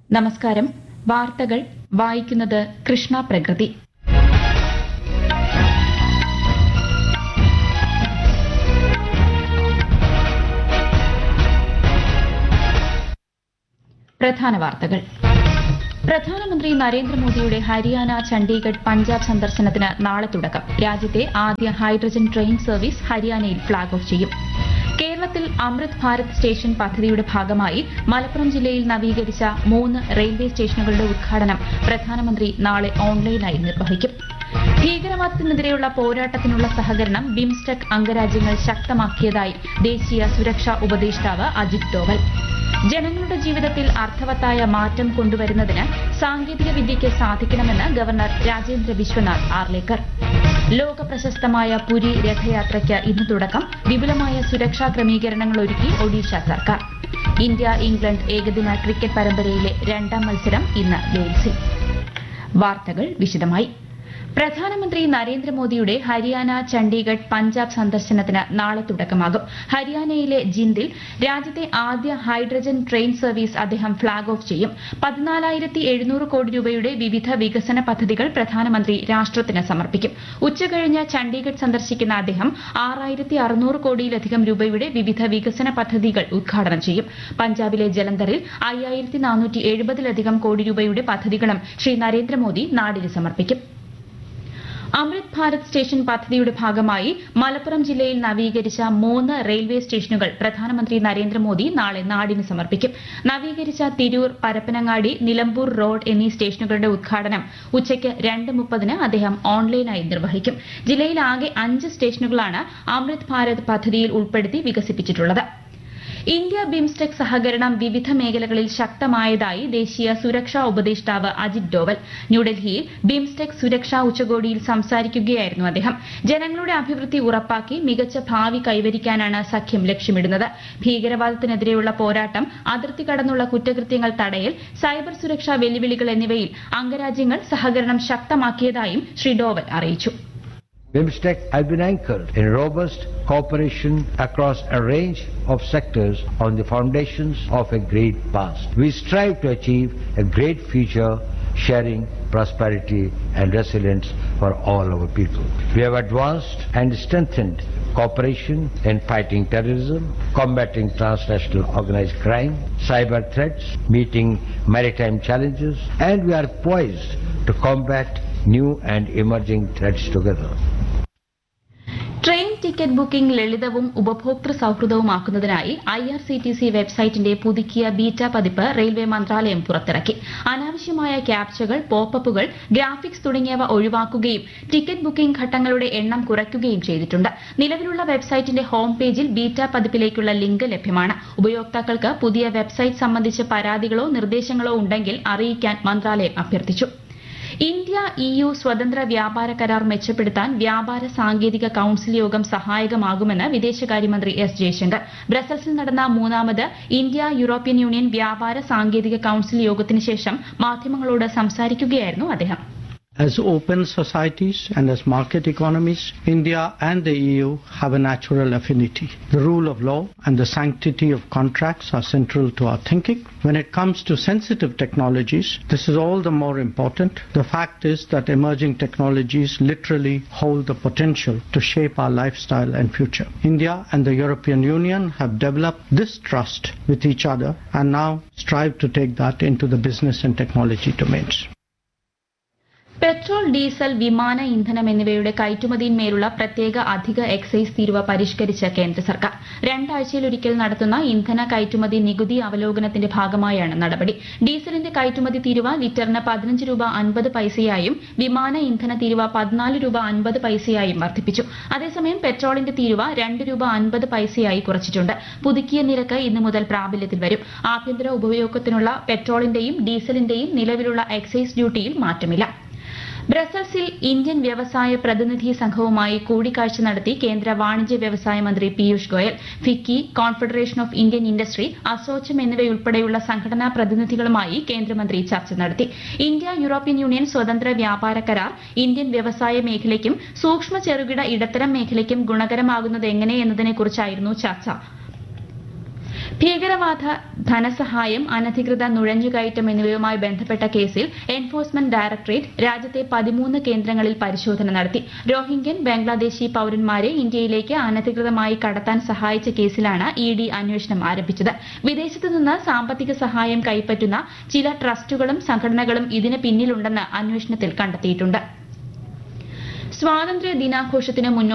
നമസ്കാരം വാർത്തകൾ വായിക്കുന്നത് കൃഷ്ണ പ്രകൃതി പ്രധാന വാർത്തകൾ പ്രധാനമന്ത്രി നരേന്ദ്രമോദിയുടെ ഹരിയാന ചണ്ഡീഗഡ് പഞ്ചാബ് സന്ദർശനത്തിന് നാളെ തുടക്കം രാജ്യത്തെ ആദ്യ ഹൈഡ്രജൻ ട്രെയിൻ സർവീസ് ഹരിയാനയിൽ ഫ്ളാഗ് ഓഫ് ചെയ്യും കേരളത്തിൽ അമൃത് ഭാരത് സ്റ്റേഷൻ പദ്ധതിയുടെ ഭാഗമായി മലപ്പുറം ജില്ലയിൽ നവീകരിച്ച മൂന്ന് റെയിൽവേ സ്റ്റേഷനുകളുടെ ഉദ്ഘാടനം പ്രധാനമന്ത്രി നാളെ ഓൺലൈനായി നിർവഹിക്കും ഭീകരവാദത്തിനെതിരെയുള്ള പോരാട്ടത്തിനുള്ള സഹകരണം ബിംസ്റ്റെക് അംഗരാജ്യങ്ങൾ ശക്തമാക്കിയതായി ദേശീയ സുരക്ഷാ ഉപദേഷ്ടാവ് അജിത് ഡോവൽ ജനങ്ങളുടെ ജീവിതത്തിൽ അർത്ഥവത്തായ മാറ്റം കൊണ്ടുവരുന്നതിന് സാങ്കേതിക വിദ്യയ്ക്ക് സാധിക്കണമെന്ന് ഗവർണർ രാജേന്ദ്ര വിശ്വനാഥ് ആർലേക്കർ ലോക പ്രശസ്തമായ പുരി രഥയാത്രയ്ക്ക് ഇന്ന് തുടക്കം വിപുലമായ സുരക്ഷാ ക്രമീകരണങ്ങൾ ഒരുക്കി ഒഡീഷ സർക്കാർ ഇന്ത്യ ഇംഗ്ലണ്ട് ഏകദിന ക്രിക്കറ്റ് പരമ്പരയിലെ രണ്ടാം മത്സരം ഇന്ന് വെയിൽസിൽ വാർത്തകൾ വിശദമായി പ്രധാനമന്ത്രി നരേന്ദ്രമോദിയുടെ ഹരിയാന ചണ്ഡീഗഡ് പഞ്ചാബ് സന്ദർശനത്തിന് നാളെ തുടക്കമാകും ഹരിയാനയിലെ ജിന്ദിൽ രാജ്യത്തെ ആദ്യ ഹൈഡ്രജൻ ട്രെയിൻ സർവീസ് അദ്ദേഹം ഫ്ളാഗ് ഓഫ് ചെയ്യും പതിനാലായിരത്തി എഴുന്നൂറ് കോടി രൂപയുടെ വിവിധ വികസന പദ്ധതികൾ പ്രധാനമന്ത്രി രാഷ്ട്രത്തിന് സമർപ്പിക്കും ഉച്ചകഴിഞ്ഞ് ചണ്ഡീഗഡ് സന്ദർശിക്കുന്ന അദ്ദേഹം ആറായിരത്തി അറുന്നൂറ് കോടിയിലധികം രൂപയുടെ വിവിധ വികസന പദ്ധതികൾ ഉദ്ഘാടനം ചെയ്യും പഞ്ചാബിലെ ജലന്ധറിൽ അയ്യായിരത്തി നാനൂറ്റി എഴുപതിലധികം കോടി രൂപയുടെ പദ്ധതികളും ശ്രീ നരേന്ദ്രമോദി നാടിന് സമർപ്പിക്കും അമൃത് ഭാരത് സ്റ്റേഷൻ പദ്ധതിയുടെ ഭാഗമായി മലപ്പുറം ജില്ലയിൽ നവീകരിച്ച മൂന്ന് റെയിൽവേ സ്റ്റേഷനുകൾ പ്രധാനമന്ത്രി നരേന്ദ്രമോദി നാളെ നാടിന് സമർപ്പിക്കും നവീകരിച്ച തിരൂർ പരപ്പനങ്ങാടി നിലമ്പൂർ റോഡ് എന്നീ സ്റ്റേഷനുകളുടെ ഉദ്ഘാടനം ഉച്ചയ്ക്ക് രണ്ട് മുപ്പതിന് അദ്ദേഹം ഓൺലൈനായി നിർവഹിക്കും ജില്ലയിൽ ആകെ അഞ്ച് സ്റ്റേഷനുകളാണ് അമൃത് ഭാരത് പദ്ധതിയിൽ ഉൾപ്പെടുത്തി വികസിപ്പിച്ചിട്ടുള്ളത് ഇന്ത്യ ബിംസ്റ്റെക് സഹകരണം വിവിധ മേഖലകളിൽ ശക്തമായതായി ദേശീയ സുരക്ഷാ ഉപദേഷ്ടാവ് അജിത് ഡോവൽ ന്യൂഡൽഹിയിൽ ബിംസ്റ്റെക് സുരക്ഷാ ഉച്ചകോടിയിൽ സംസാരിക്കുകയായിരുന്നു അദ്ദേഹം ജനങ്ങളുടെ അഭിവൃദ്ധി ഉറപ്പാക്കി മികച്ച ഭാവി കൈവരിക്കാനാണ് സഖ്യം ലക്ഷ്യമിടുന്നത് ഭീകരവാദത്തിനെതിരെയുള്ള പോരാട്ടം അതിർത്തി കടന്നുള്ള കുറ്റകൃത്യങ്ങൾ തടയൽ സൈബർ സുരക്ഷാ വെല്ലുവിളികൾ എന്നിവയിൽ അംഗരാജ്യങ്ങൾ സഹകരണം ശക്തമാക്കിയതായും ശ്രീ ഡോവൽ അറിയിച്ചു BIMSTEC has been anchored in robust cooperation across a range of sectors on the foundations of a great past. We strive to achieve a great future, sharing prosperity and resilience for all our people. We have advanced and strengthened cooperation in fighting terrorism, combating transnational organized crime, cyber threats, meeting maritime challenges, and we are poised to combat new and emerging threats together. Train ticket booking ലളിതവും ഉപഭോക്തൃ സൌഹൃദവുമാക്കുന്നതിനായി I R C T C വെബ്സൈറ്റിന്റെ പുതുക്കിയ beta പതിപ്പ് railway മന്ത്രാലയം പുറത്തിറക്കി അനാവശ്യമായ ക്യാപ്ചകൾ പോപ്പപ്പുകൾ graphics തുടങ്ങിയവ ഒഴിവാക്കുകയും ടിക്കറ്റ് ബുക്കിംഗ് ഘട്ടങ്ങളുടെ എണ്ണം കുറയ്ക്കുകയും ചെയ്തിട്ടുണ്ട് നിലവിലുള്ള വെബ്സൈറ്റിന്റെ ഹോം പേജിൽ ബീറ്റ പതിപ്പിലേക്കുള്ള ലിങ്ക് ലഭ്യമാണ് ഉപയോക്താക്കൾക്ക് പുതിയ വെബ്സൈറ്റ് സംബന്ധിച്ച് പരാതികളോ നിർദ്ദേശങ്ങളോ ഉണ്ടെങ്കിൽ അറിയിക്കാൻ മന്ത്രാലയം അഭ്യർത്ഥിച്ചു ഇന്ത്യ ഇയു സ്വതന്ത്ര വ്യാപാര കരാർ മെച്ചപ്പെടുത്താൻ വ്യാപാര സാങ്കേതിക കൌൺസിൽ യോഗം സഹായകമാകുമെന്ന് വിദേശകാര്യമന്ത്രി എസ് ജയശങ്കർ ബ്രസൽസിൽ നടന്ന മൂന്നാമത് ഇന്ത്യ യൂറോപ്യൻ യൂണിയൻ വ്യാപാര സാങ്കേതിക കൌൺസിൽ യോഗത്തിന് ശേഷം മാധ്യമങ്ങളോട് സംസാരിക്കുകയായിരുന്നു അദ്ദേഹം As open societies and as market economies, India and the EU have a natural affinity. The rule of law and the sanctity of contracts are central to our thinking. When it comes to sensitive technologies, this is all the more important. The fact is that emerging technologies literally hold the potential to shape our lifestyle and future. India and the European Union have developed this trust with each other and now strive to take that into the business and technology domains. Petrol diesel വിമാന ഇന്ധനം എന്നിവയുടെ കയറ്റുമതിയിന്മേലുള്ള പ്രത്യേക അധിക excise തീരുവ പരിഷ്കരിച്ച കേന്ദ്ര സർക്കാർ രണ്ടാഴ്ചയിലൊരിക്കൽ നടത്തുന്ന ഇന്ധന കയറ്റുമതി നികുതി അവലോകനത്തിന്റെ ഭാഗമായാണ് നടപടി ഡീസലിന്റെ കയറ്റുമതി തീരുവ ലിറ്ററിന് പതിനഞ്ച് രൂപ അൻപത് പൈസയായും വിമാന ഇന്ധന തീരുവ പതിനാല് രൂപ അൻപത് പൈസയായും വർദ്ധിപ്പിച്ചു അതേസമയം പെട്രോളിന്റെ തീരുവ രണ്ട് രൂപ അൻപത് പൈസയായി കുറച്ചിട്ടുണ്ട് പുതുക്കിയ നിരക്ക് ഇന്നു മുതൽ പ്രാബല്യത്തിൽ വരും ആഭ്യന്തര ഉപയോഗത്തിനുള്ള പെട്രോളിന്റെയും ഡീസലിന്റെയും നിലവിലുള്ള എക്സൈസ് ഡ്യൂട്ടിയിൽ മാറ്റമില്ല ബ്രസൽസിൽ ഇന്ത്യൻ വ്യവസായ പ്രതിനിധി സംഘവുമായി കൂടിക്കാഴ്ച നടത്തി കേന്ദ്ര വാണിജ്യ വ്യവസായ മന്ത്രി Piyush Goyal FICCI confederation of Indian industry ASSOCHAM എന്നിവയുൾപ്പെടെയുള്ള സംഘടനാ പ്രതിനിധികളുമായി കേന്ദ്രമന്ത്രി ചർച്ച നടത്തി ഇന്ത്യ യൂറോപ്യൻ യൂണിയൻ സ്വതന്ത്ര വ്യാപാര കരാർ ഇന്ത്യൻ വ്യവസായ മേഖലയ്ക്കും സൂക്ഷ്മ ചെറുകിട ഇടത്തരം മേഖലയ്ക്കും ഗുണകരമാകുന്നത് എങ്ങനെ എന്നതിനെക്കുറിച്ചായിരുന്നു ചർച്ച ഭീകരവാദ ധനസഹായം അനധികൃത നുഴഞ്ഞുകയറ്റം എന്നിവയുമായി ബന്ധപ്പെട്ട കേസിൽ എൻഫോഴ്സ്മെന്റ് ഡയറക്ടറേറ്റ് രാജ്യത്തെ പതിമൂന്ന് കേന്ദ്രങ്ങളിൽ പരിശോധന നടത്തി റോഹിംഗ്യൻ ബംഗ്ലാദേശി പൌരന്മാരെ ഇന്ത്യയിലേക്ക് അനധികൃതമായി കടത്താൻ സഹായിച്ച കേസിലാണ് ഇ ഡി അന്വേഷണം ആരംഭിച്ചത് വിദേശത്തു നിന്ന് സാമ്പത്തിക സഹായം കൈപ്പറ്റുന്ന ചില ട്രസ്റ്റുകളും സംഘടനകളും ഇതിന് പിന്നിലുണ്ടെന്ന് അന്വേഷണത്തിൽ കണ്ടെത്തിയിട്ടുണ്ട് സ്വാതന്ത്ര്യ ദിനാഘോഷത്തിന് മുന്നോടി